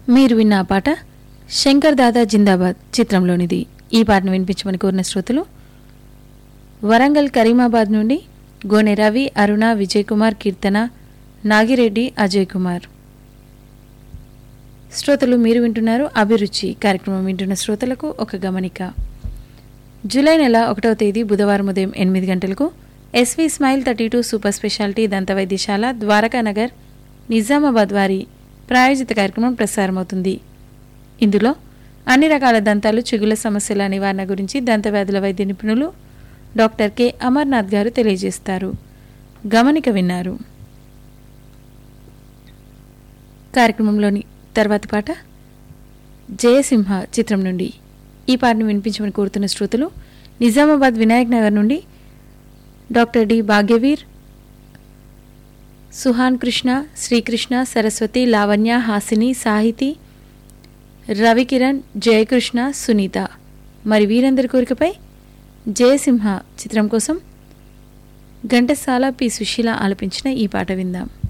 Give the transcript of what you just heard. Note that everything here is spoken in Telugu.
మీరు విన్న ఆ పాట శంకర్ దాదా జిందాబాద్ చిత్రంలోనిది ఈ పాటను వినిపించమని కోరిన శ్రోతలు వరంగల్ కరీమాబాద్ నుండి గోనె రవి అరుణ విజయ్ కుమార్ కీర్తన నాగిరెడ్డి అజయ్ కుమార్ శ్రోతలు మీరు వింటున్నారు అభిరుచి కార్యక్రమం వింటున్న శ్రోతలకు ఒక గమనిక జూలై నెల ఒకటవ తేదీ బుధవారం ఉదయం ఎనిమిది గంటలకు S V smile thirty two super speciality దంత వైద్యశాల ద్వారకా నగర్ నిజామాబాద్ వారి ప్రాయోజిత కార్యక్రమం ప్రసారమవుతుంది ఇందులో అన్ని రకాల దంతాలు చిగుల సమస్యల నివారణ గురించి దంత వ్యాధుల వైద్య నిపుణులు డాక్టర్ కె అమర్నాథ్ గారు తెలియజేస్తారు గమనిక విన్నారు కార్యక్రమంలోని తర్వాతి పాట జయసింహ చిత్రం నుండి ఈ పాటను వినిపించమని కోరుతున్న శ్రోతలు నిజామాబాద్ వినాయక్ నగర్ నుండి డాక్టర్ డి భాగ్యవీర్ సుహాన్ కృష్ణ శ్రీకృష్ణ సరస్వతి లావణ్య హాసిని సాహితి రవికిరణ్ జయకృష్ణ సునీత మరి వీరందరి కోరికపై జయసింహ చిత్రం కోసం ఘంటసాల పి సుశీల ఆలపించిన ఈ పాట విందాం